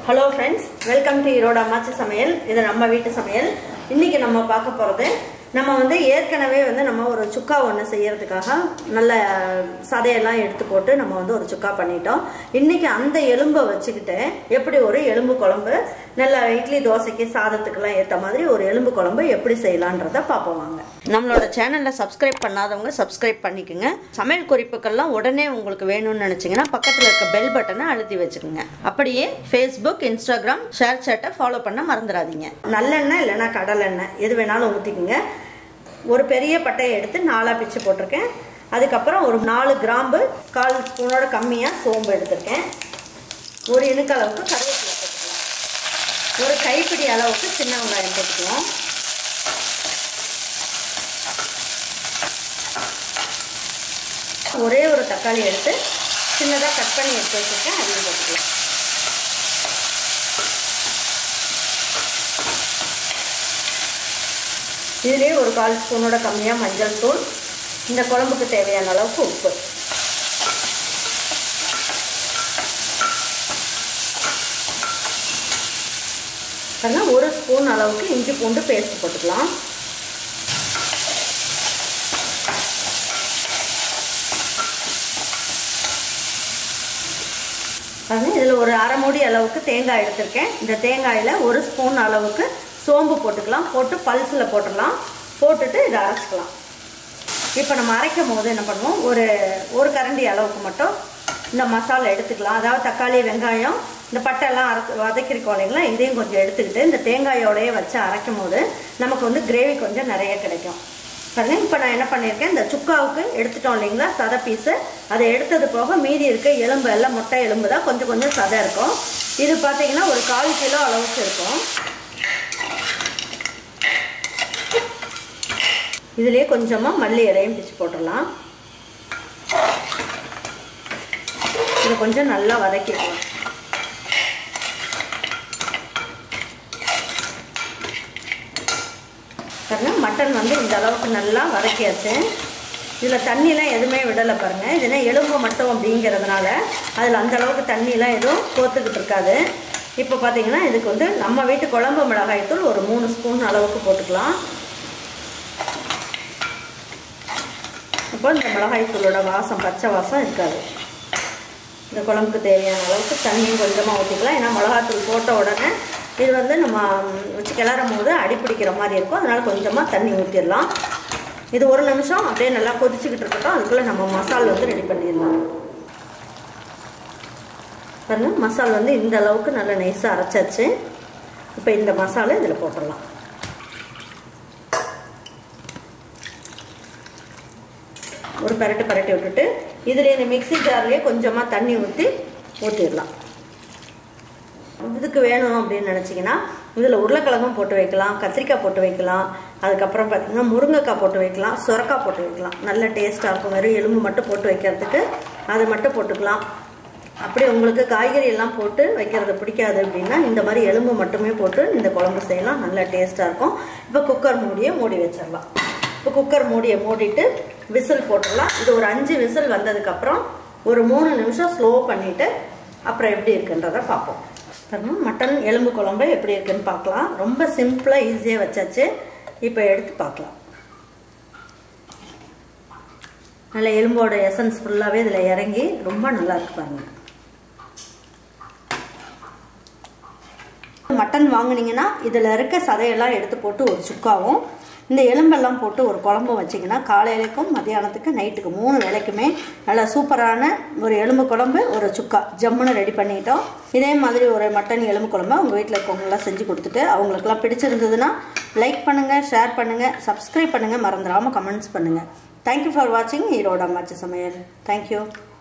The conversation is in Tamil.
hello friends welcome to Erode Ammachi Samayal இது நம்ம வீட்டு சமையல் இன்னைக்கு நம்ம பார்க்க போகிறது நம்ம வந்து ஏற்கனவே வந்து நம்ம ஒரு சுக்கா ஒன்று செய்யறதுக்காக நல்ல சதையெல்லாம் எடுத்து போட்டு நம்ம வந்து ஒரு சுக்கா பண்ணிட்டோம் இன்னைக்கு அந்த எலும்பை வச்சுக்கிட்டு எப்படி ஒரு எலும்பு குழம்பு நல்ல இட்லி தோசைக்கு சாதத்துக்கெல்லாம் ஏற்ற மாதிரி ஒரு எலும்பு குழம்பு எப்படி செய்யலான்றத பார்ப்போம் வாங்க நம்மளோட சேனலில் சப்ஸ்கிரைப் பண்ணாதவங்க சப்ஸ்கிரைப் பண்ணிக்கோங்க சமையல் குறிப்புகள்லாம் உடனே உங்களுக்கு வேணும்னு நினச்சிங்கன்னா பக்கத்தில் இருக்க பெல் பட்டனை அழுத்தி வச்சுக்கோங்க அப்படியே ஃபேஸ்புக் இன்ஸ்டாகிராம் ஷேர் சேட்டை ஃபாலோ பண்ண மறந்துடாதீங்க நல்லெண்ணெய் இல்லைன்னா கடலெண்ணெய் எது வேணாலும் ஊற்றிக்குங்க ஒரு பெரிய பட்டையை எடுத்து நாலாக பிச்சு போட்டிருக்கேன் அதுக்கப்புறம் ஒரு நாலு கிராம்பு கால் ஸ்பூனோட கம்மியாக சோம்பு எடுத்திருக்கேன் ஒரு இணுக்கு அளவுக்கு கருவேப்பிலை போட்டுக்கலாம் ஒரு கைப்பிடி அளவுக்கு சின்ன வெங்காயம் போட்டுக்கலாம் ஒரே ஒரு தக்காளி எடுத்து சின்னதாக கட் பண்ணி எடுத்து வச்சுருக்கேன் அதையும் போட்டுக்கலாம் இதுலேயே ஒரு கால் ஸ்பூனோட கம்மியாக மஞ்சள் தூள் இந்த குழம்புக்கு தேவையான அளவுக்கு உப்பு அதனால் ஒரு ஸ்பூன் அளவுக்கு இஞ்சி பூண்டு பேஸ்ட் போட்டுக்கலாம் பாருங்கள் இதில் ஒரு அரை மூடி அளவுக்கு தேங்காய் எடுத்திருக்கேன் இந்த தேங்காயில் ஒரு ஸ்பூன் அளவுக்கு சோம்பு போட்டுக்கலாம் போட்டு பல்ஸில் போட்டுடலாம் போட்டுட்டு இதை அரைச்சிக்கலாம் இப்போ நம்ம அரைக்கும் போது என்ன பண்ணுவோம் ஒரு ஒரு கரண்டி அளவுக்கு மட்டும் இந்த மசாலா எடுத்துக்கலாம் அதாவது தக்காளி வெங்காயம் இந்த பட்டெல்லாம் அரைச்சி வதக்கிருக்கோம் இல்லைங்களா இதையும் கொஞ்சம் எடுத்துக்கிட்டு இந்த தேங்காயோடையே வச்சு அரைக்கும் போது நமக்கு வந்து கிரேவி கொஞ்சம் நிறைய கிடைக்கும் பாருங்க இப்போ நான் என்ன பண்ணியிருக்கேன் இந்த சுக்காவுக்கு எடுத்துட்டோம் இல்லைங்களா சதை பீஸு அதை எடுத்தது போக மீதி இருக்க எலும்பு எல்லாம் மொட்டை எலும்பு தான் கொஞ்சம் கொஞ்சம் சதை இருக்கும் இது பார்த்தீங்கன்னா ஒரு கால் கிலோ அளவுக்கு இருக்கும் இதுலேயே கொஞ்சமாக மல்லி இலையும் பிச்சு போட்டுடலாம் இதை கொஞ்சம் நல்லா வதக்கிக்கலாம் பாருங்க மட்டன் வந்து இந்த அளவுக்கு நல்லா வதக்கியாச்சு இதில் தண்ணிலாம் எதுவுமே விடலை பாருங்கள் இதுனா எலும்பு மட்டும் அப்படிங்கிறதுனால அதில் அந்த அளவுக்கு தண்ணிலாம் எதுவும் கோத்துக்கிட்டு இருக்காது இப்போ பார்த்தீங்கன்னா இதுக்கு வந்து நம்ம வீட்டு குழம்பு மிளகாய்த்தூள் ஒரு மூணு ஸ்பூன் அளவுக்கு போட்டுக்கலாம் அப்போ இந்த மிளகாய்த்தூளோட வாசம் பச்சை வாசம் இருக்காது இந்த குழம்புக்கு தேவையான அளவுக்கு தண்ணியும் கொஞ்சமாக ஊற்றிக்கலாம் ஏன்னா மிளகாத்தூள் போட்ட உடனே இது வந்து நம்ம வச்சு கிளறும் போது அடிப்பிடிக்கிற மாதிரி இருக்கும் அதனால் கொஞ்சமாக தண்ணி ஊற்றிடலாம் இது ஒரு நிமிஷம் அப்படியே நல்லா கொதிச்சுக்கிட்டு இருக்கட்டும் அதுக்குள்ளே நம்ம மசால் வந்து ரெடி பண்ணிடலாம் பாருங்க மசால் வந்து இந்த அளவுக்கு நல்லா நைஸாக அரைச்சாச்சு இப்போ இந்த மசாலா இதில் போட்டுடலாம் ஒரு பரட்டு பரட்டி விட்டுட்டு இதில் இந்த மிக்சி ஜார்லேயே கொஞ்சமாக தண்ணி ஊற்றி ஊற்றிடலாம் இதுக்கு வேணும் அப்படின்னு நினச்சிங்கன்னா இதில் உருளைக்கிழங்கும் போட்டு வைக்கலாம் கத்திரிக்காய் போட்டு வைக்கலாம் அதுக்கப்புறம் பார்த்திங்கன்னா முருங்கைக்காய் போட்டு வைக்கலாம் சுரக்காய் போட்டு வைக்கலாம் நல்ல டேஸ்ட்டாக இருக்கும் வெறும் எலும்பு மட்டும் போட்டு வைக்கிறதுக்கு அதை மட்டும் போட்டுக்கலாம் அப்படி உங்களுக்கு காய்கறி எல்லாம் போட்டு வைக்கிறது பிடிக்காது அப்படின்னா இந்த மாதிரி எலும்பு மட்டுமே போட்டு இந்த குழம்பு செய்யலாம் நல்ல டேஸ்ட்டாக இருக்கும் இப்போ குக்கர் மூடியை மூடி வச்சிடலாம் இப்போ குக்கர் மூடியை மூடிட்டு விசில் போட்டுடலாம் இது ஒரு அஞ்சு விசில் வந்ததுக்கப்புறம் ஒரு மூணு நிமிஷம் ஸ்லோ பண்ணிவிட்டு அப்புறம் எப்படி இருக்குன்றதை பார்ப்போம் பாருங்க மட்டன் எலும்பு குழம்பு எப்படி இருக்குன்னு பார்க்கலாம் ரொம்ப சிம்பிளாக ஈஸியாக வச்சாச்சு இப்போ எடுத்து பார்க்கலாம் நல்ல எலும்போட எசன்ஸ் ஃபுல்லாகவே இதில் இறங்கி ரொம்ப நல்லா இருக்கு பாருங்க மட்டன் வாங்கினீங்கன்னா இதில் இருக்க சதையெல்லாம் எடுத்து போட்டு ஒரு சுக்காவும் இந்த எலும்பெல்லாம் போட்டு ஒரு குழம்பு வச்சிங்கன்னா காலையிலைக்கும் மத்தியானத்துக்கு நைட்டுக்கு மூணு வேலைக்குமே நல்லா சூப்பரான ஒரு எலும்பு குழம்பு ஒரு சுக்கா ஜம்முன்னு ரெடி பண்ணிட்டோம் இதே மாதிரி ஒரு மட்டன் எலும்பு குழம்பு உங்கள் வீட்டில் இருக்கவங்களாம் செஞ்சு கொடுத்துட்டு அவங்களுக்குலாம் பிடிச்சிருந்ததுன்னா லைக் பண்ணுங்கள் ஷேர் பண்ணுங்கள் சப்ஸ்கிரைப் பண்ணுங்கள் மறந்துடாமல் கமெண்ட்ஸ் பண்ணுங்கள் தேங்க்யூ ஃபார் வாட்சிங் ஈரோட அம்மாச்சி சமையல் தேங்க்யூ